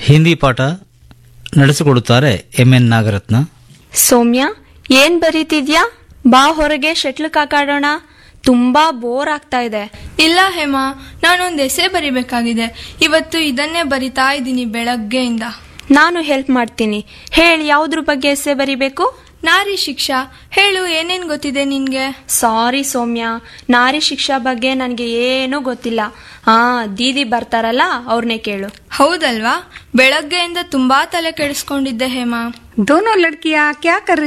ಹಿಂದಿ ಪಾಠ ನಡೆಸಿಕೊಡುತ್ತಾರೆ M N Nagaratna ಸೌಮ್ಯ ಏನ್ ಬರೀತಿದ್ಯಾ ಬಾ ಹೊರಗೆ ಶಟ್ಲ್ ಕಾಕಾಡೋಣ ತುಂಬಾ ಬೋರ್ ಆಗ್ತಾ ಇದೆ ಇಲ್ಲ ಹೇಮಾ ನಾನೊಂದು ಎಸೆ ಬರಿಬೇಕಾಗಿದೆ ಇವತ್ತು ಇದನ್ನೇ ಬರಿತಾ ಇದ್ದೀನಿ ಬೆಳಗ್ಗೆಯಿಂದ ನಾನು ಹೆಲ್ಪ್ ಮಾಡ್ತೀನಿ ಹೇಳಿ ಯಾವ್ದ್ರ ಬಗ್ಗೆ ಎಸ್ಸೆ ಬರಿಬೇಕು ನಾರಿ ಶಿಕ್ಷಾ ಹೇಳು ಏನೇನ್ ಗೊತ್ತಿದೆ ನಿನ್ಗೆ ಸಾರಿ ಸೌಮ್ಯ ನಾರಿ ಶಿಕ್ಷಾ ಬಗ್ಗೆ ನನಗೆ ಏನೂ ಗೊತ್ತಿಲ್ಲ ಹಾ ದೀದಿ ಬರ್ತಾರಲ್ಲ ಅವ್ರನ್ನೇ ಕೇಳು ಹೌದಲ್ವಾ ಬೆಳಗ್ಗೆಯಿಂದ ತುಂಬಾ ತಲೆ ಕೆಡಿಸ್ಕೊಂಡಿದ್ದೆ ಹೇಮಾ दोनों लड़कियां क्या कर